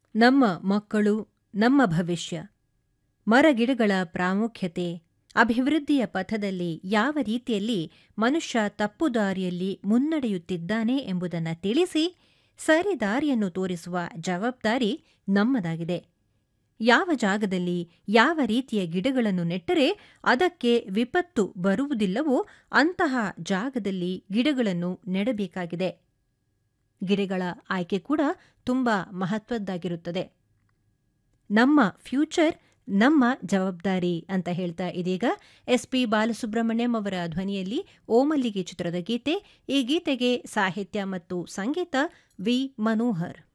ನಮ್ಮ ಮಕ್ಕಳು ನಮ್ಮ ಭವಿಷ್ಯ ಮರಗಿಡಗಳ ಪ್ರಾಮುಖ್ಯತೆ ಅಭಿವೃದ್ಧಿಯ ಪಥದಲ್ಲಿ ಯಾವ ರೀತಿಯಲ್ಲಿ ಮನುಷ್ಯ ತಪ್ಪುದಾರಿಯಲ್ಲಿ ಮುನ್ನಡೆಯುತ್ತಿದ್ದಾನೆ ಎಂಬುದನ್ನು ತಿಳಿಸಿ ಸರಿದಾರಿಯನ್ನು ತೋರಿಸುವ ಜವಾಬ್ದಾರಿ ನಮ್ಮದಾಗಿದೆ ಯಾವ ಜಾಗದಲ್ಲಿ ಯಾವ ರೀತಿಯ ಗಿಡಗಳನ್ನು ನೆಟ್ಟರೆ ಅದಕ್ಕೆ ವಿಪತ್ತು ಬರುವುದಿಲ್ಲವೋ ಅಂತಹ ಜಾಗದಲ್ಲಿ ಗಿಡಗಳನ್ನು ನೆಡಬೇಕಾಗಿದೆ ಗಿಡಗಳ ಆಯ್ಕೆ ಕೂಡ ತುಂಬ ಮಹತ್ವದ್ದಾಗಿರುತ್ತದೆ ನಮ್ಮ ಫ್ಯೂಚರ್ ನಮ್ಮ ಜವಾಬ್ದಾರಿ ಅಂತ ಹೇಳ್ತಾ ಇದೀಗ ಎಸ್ ಪಿ ಬಾಲಸುಬ್ರಹ್ಮಣ್ಯಂ ಅವರ ಧ್ವನಿಯಲ್ಲಿ ಓಮಲ್ಲಿಗೆ ಚಿತ್ರದ ಗೀತೆ ಈ ಗೀತೆಗೆ ಸಾಹಿತ್ಯ ಮತ್ತು ಸಂಗೀತ ವಿ ಮನೋಹರ್